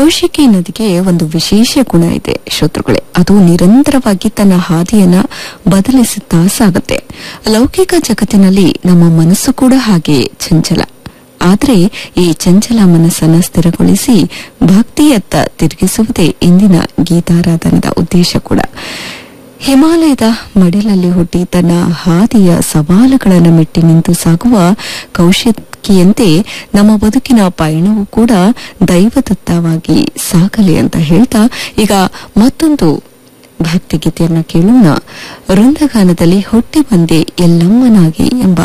ಕೌಶಿಕಿ ನದಿಗೆ ಒಂದು ವಿಶೇಷ ಗುಣ ಇದೆ ಶತ್ರುಗಳೇ ಅದು ನಿರಂತರವಾಗಿ ತನ್ನ ಹಾದಿಯನ್ನ ಬದಲಿಸುತ್ತಾ ಸಾಗುತ್ತೆ ಲೌಕಿಕ ಜಗತ್ತಿನಲ್ಲಿ ನಮ್ಮ ಮನಸ್ಸು ಕೂಡ ಹಾಗೆ ಚಂಚಲ ಆದರೆ ಈ ಚಂಚಲ ಮನಸ್ಸನ್ನು ಸ್ಥಿರಗೊಳಿಸಿ ಭಕ್ತಿಯತ್ತ ತಿರುಗಿಸುವುದೇ ಇಂದಿನ ಗೀತಾರಾಧನದ ಉದ್ದೇಶ ಕೂಡ ಹಿಮಾಲಯದ ಮಡಿಲಲ್ಲಿ ಹುಟ್ಟಿ ತನ್ನ ಹಾದಿಯ ಸವಾಲುಗಳನ್ನು ಮೆಟ್ಟಿ ನಿಂತು ಸಾಗುವ ಕೌಶಿಕಿಯಂತೆ ನಮ್ಮ ಬದುಕಿನ ಪಯಣವೂ ಕೂಡ ದೈವದತ್ತವಾಗಿ ಸಾಗಲಿ ಅಂತ ಹೇಳ್ತಾ ಈಗ ಮತ್ತೊಂದು ಭಕ್ತಿಗೀತೆಯನ್ನ ಕೇಳೋಣ ವೃಂದಗಾನದಲ್ಲಿ ಹುಟ್ಟಿ ಬಂದೆ ಎಲ್ಲಮ್ಮನಾಗಿ ಎಂಬ